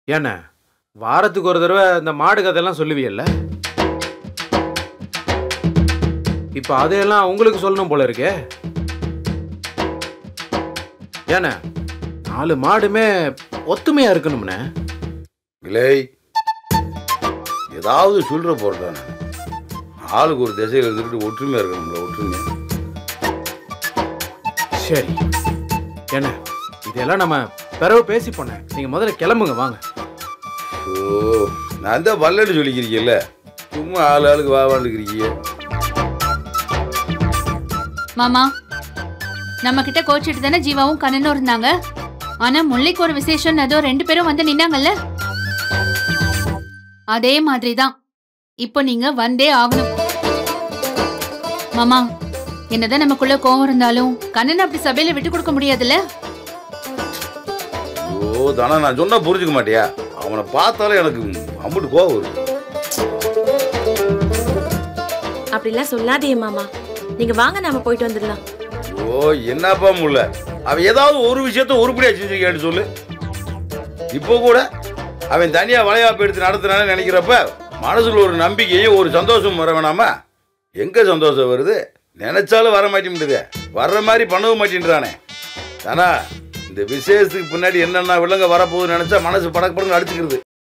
ஏண்ணே வாரத்துக்கு ஒரு தடவை இந்த மாடு கதையெல்லாம் சொல்லுவியல்ல இப்போ அதையெல்லாம் உங்களுக்கு சொல்லணும் போல இருக்கே ஏண்ணே நாலு மாடுமே ஒத்துமையா இருக்கணும்ண்ணே இல்லை ஏதாவது சொல்ற போறதானே ஆளுக்கு ஒரு திசையில் இருந்துட்டு ஒற்றுமையா இருக்கணும்ல ஒற்றுமை சரி என்ன இதெல்லாம் நம்ம பிறகு பேசி போனேன் நீங்க முதல்ல கிளம்புங்க வாங்க ஓ நான் தான் பல்லன்னு சொல்லிக்கிறீங்கல்ல சும்மா ஆள் ஆளுக்கு வா வாழ்ந்துக்கிறீங்க மாமா நம்ம கிட்ட கோச்சிட்டு தானே ஜீவாவும் கண்ணனும் இருந்தாங்க ஆனா முல்லைக்கு ஒரு விசேஷம் ஏதோ ரெண்டு பேரும் வந்து நின்னாங்கல்ல அதே மாதிரி தான் இப்போ நீங்க வந்தே ஆகணும் மாமா என்னதான் நமக்குள்ள கோவம் இருந்தாலும் கண்ணன் அப்படி சபையில விட்டு கொடுக்க முடியாதுல்ல ஓ தானே நான் சொன்னா புரிஞ்சுக்க மாட்டியா அவனை பார்த்தாலே எனக்கு அம்புட்டு கோவம் வருது அப்படிலாம் சொல்லாதீங்க மாமா நீங்க வாங்க நாம போயிட்டு வந்துடலாம் ஓ என்னப்பா முல்ல அவன் ஏதாவது ஒரு விஷயத்த உருப்படியா செஞ்சுக்கேன்னு சொல்லு இப்போ கூட அவன் தனியா வளையாப்பு எடுத்து நடத்துறான்னு நினைக்கிறப்ப மனசுல ஒரு நம்பிக்கையும் ஒரு சந்தோஷம் வர வேணாமா எங்க சந்தோஷம் வருது நினைச்சாலும் வர மாட்டேங்குது வர்ற மாதிரி பண்ணவும் மாட்டேன்றானே தானா இந்த விசேஷத்துக்கு பின்னாடி என்னென்ன விலங்க வரப்போகுதுன்னு நினைச்சா மனசு படக்கு படக்கு அடிச்சுக்கிறது